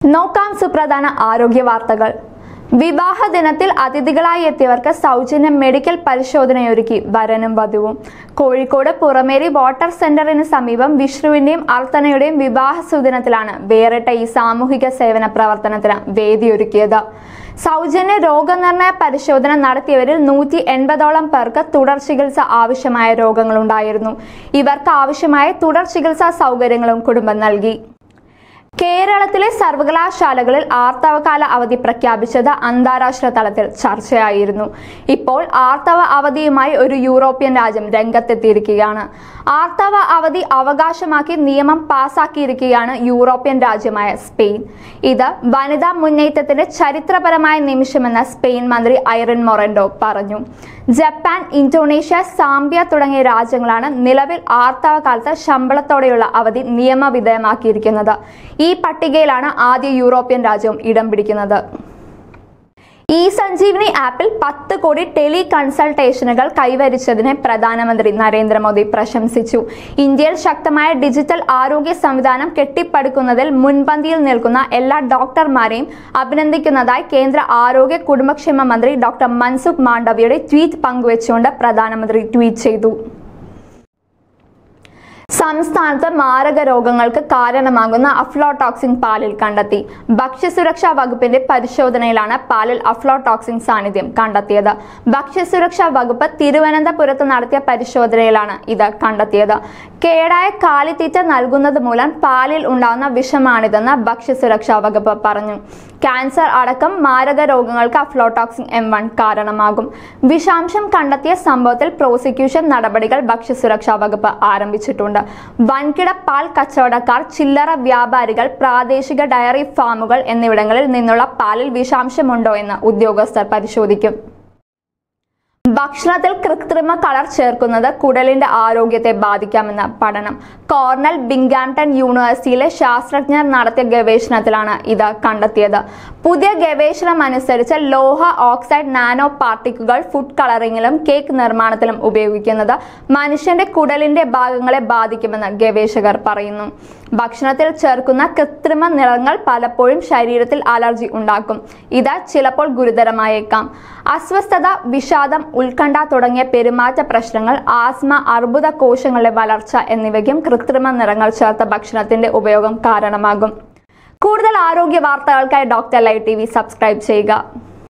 നോക്കാം സുപ്രധാന ആരോഗ്യ വാർത്തകൾ വിവാഹ ദിനത്തിൽ അതിഥികളായി എത്തിയവർക്ക് സൗജന്യ മെഡിക്കൽ പരിശോധനയൊരുക്കി വരനും വധുവും കോഴിക്കോട് പുറമേരി വാട്ടർ സെന്ററിന് സമീപം വിഷ്ണുവിന്റെയും അർത്തനയുടെയും വിവാഹ സുദിനത്തിലാണ് വേറിട്ട ഈ സാമൂഹിക സേവന പ്രവർത്തനത്തിന് വേദിയൊരുക്കിയത് സൗജന്യ രോഗനിർണയ പരിശോധന നടത്തിയവരിൽ നൂറ്റി എൺപതോളം പേർക്ക് തുടർ ചികിത്സ ആവശ്യമായ രോഗങ്ങളുണ്ടായിരുന്നു ഇവർക്ക് ആവശ്യമായ തുടർ ചികിത്സാ സൗകര്യങ്ങളും കുടുംബം നൽകി കേരളത്തിലെ സർവകലാശാലകളിൽ ആർത്തവകാല അവധി പ്രഖ്യാപിച്ചത് അന്താരാഷ്ട്ര തലത്തിൽ ചർച്ചയായിരുന്നു ഇപ്പോൾ ആർത്തവ അവധിയുമായി ഒരു യൂറോപ്യൻ രാജ്യം രംഗത്തെത്തിയിരിക്കുകയാണ് ആർത്തവ അവധി അവകാശമാക്കി നിയമം പാസാക്കിയിരിക്കുകയാണ് യൂറോപ്യൻ രാജ്യമായ സ്പെയിൻ ഇത് വനിതാ മുന്നേറ്റത്തിന്റെ ചരിത്രപരമായ നിമിഷമെന്ന് സ്പെയിൻ മന്ത്രി ഐറൻ മൊറൻഡോ പറഞ്ഞു ജപ്പാൻ ഇന്തോനേഷ്യ സാംബിയ തുടങ്ങിയ രാജ്യങ്ങളാണ് നിലവിൽ ആർത്തവ കാലത്ത് ശമ്പളത്തോടെയുള്ള അവധി നിയമവിധേയമാക്കിയിരിക്കുന്നത് ഈ പട്ടികയിലാണ് ആദ്യ യൂറോപ്യൻ രാജ്യവും ഇടം പിടിക്കുന്നത് ഇ സഞ്ജീവനി ആപ്പിൽ പത്ത് കോടി ടെലി കൺസൾട്ടേഷനുകൾ കൈവരിച്ചതിനെ പ്രധാനമന്ത്രി നരേന്ദ്രമോദി പ്രശംസിച്ചു ഇന്ത്യയിൽ ശക്തമായ ഡിജിറ്റൽ ആരോഗ്യ സംവിധാനം കെട്ടിപ്പടുക്കുന്നതിൽ മുൻപന്തിയിൽ നിൽക്കുന്ന എല്ലാ ഡോക്ടർമാരെയും അഭിനന്ദിക്കുന്നതായി കേന്ദ്ര ആരോഗ്യ കുടുംബക്ഷേമ മന്ത്രി ഡോക്ടർ മൻസുഖ് മാണ്ഡവ്യയുടെ ട്വീറ്റ് പങ്കുവച്ചുകൊണ്ട് പ്രധാനമന്ത്രി ട്വീറ്റ് ചെയ്തു സംസ്ഥാനത്ത് മാരക രോഗങ്ങൾക്ക് കാരണമാകുന്ന അഫ്ലോടോക്സിൻ പാലിൽ കണ്ടെത്തി ഭക്ഷ്യസുരക്ഷാ വകുപ്പിന്റെ പരിശോധനയിലാണ് പാലിൽ അഫ്ലോടോക്സിൻ സാന്നിധ്യം കണ്ടെത്തിയത് ഭക്ഷ്യസുരക്ഷാ വകുപ്പ് തിരുവനന്തപുരത്ത് നടത്തിയ പരിശോധനയിലാണ് ഇത് കണ്ടെത്തിയത് കേടായ കാലിത്തീറ്റ നൽകുന്നത് മൂലം പാലിൽ ഉണ്ടാകുന്ന വിഷമാണിതെന്ന് ഭക്ഷ്യസുരക്ഷാ വകുപ്പ് പറഞ്ഞു ക്യാൻസർ അടക്കം മാരക രോഗങ്ങൾക്ക് അഫ്ലോടോക്സിൻ എം വൺ കാരണമാകും വിഷാംശം കണ്ടെത്തിയ സംഭവത്തിൽ പ്രോസിക്യൂഷൻ നടപടികൾ ഭക്ഷ്യസുരക്ഷാ വകുപ്പ് ആരംഭിച്ചിട്ടുണ്ട് വൻകിട പാൽ കച്ചവടക്കാർ ചില്ലറ വ്യാപാരികൾ പ്രാദേശിക ഡയറി ഫാമുകൾ എന്നിവിടങ്ങളിൽ നിന്നുള്ള പാലിൽ വിഷാംശമുണ്ടോ എന്ന് ഉദ്യോഗസ്ഥർ പരിശോധിക്കും ഭക്ഷണത്തിൽ കൃത്രിമ കളർ ചേർക്കുന്നത് കുടലിന്റെ ആരോഗ്യത്തെ ബാധിക്കാമെന്ന് പഠനം കോർണൽ ബിങ്കാംടൺ യൂണിവേഴ്സിറ്റിയിലെ ശാസ്ത്രജ്ഞർ നടത്തിയ ഗവേഷണത്തിലാണ് ഇത് കണ്ടെത്തിയത് പുതിയ ഗവേഷണം അനുസരിച്ച് ലോഹ ഓക്സൈഡ് നാനോ പാർട്ടിക്കുകൾ ഫുഡ് കളറിങ്ങിലും കേക്ക് നിർമ്മാണത്തിലും ഉപയോഗിക്കുന്നത് മനുഷ്യന്റെ കുടലിന്റെ ഭാഗങ്ങളെ ബാധിക്കുമെന്ന് ഗവേഷകർ പറയുന്നു ഭക്ഷണത്തിൽ ചേർക്കുന്ന കൃത്രിമ നിറങ്ങൾ പലപ്പോഴും ശരീരത്തിൽ അലർജി ഉണ്ടാക്കും ഇത് ചിലപ്പോൾ ഗുരുതരമായേക്കാം അസ്വസ്ഥത വിഷാദം ഉത്കണ്ഠ തുടങ്ങിയ പെരുമാറ്റ പ്രശ്നങ്ങൾ ആസ്മ അർബുദ കോശങ്ങളുടെ വളർച്ച എന്നിവയ്ക്കും കൃത്രിമ നിറങ്ങൾ ചേർത്ത ഭക്ഷണത്തിന്റെ ഉപയോഗം കാരണമാകും കൂടുതൽ ആരോഗ്യ വാർത്തകൾക്കായി doctor live TV subscribe ചെയ്യുക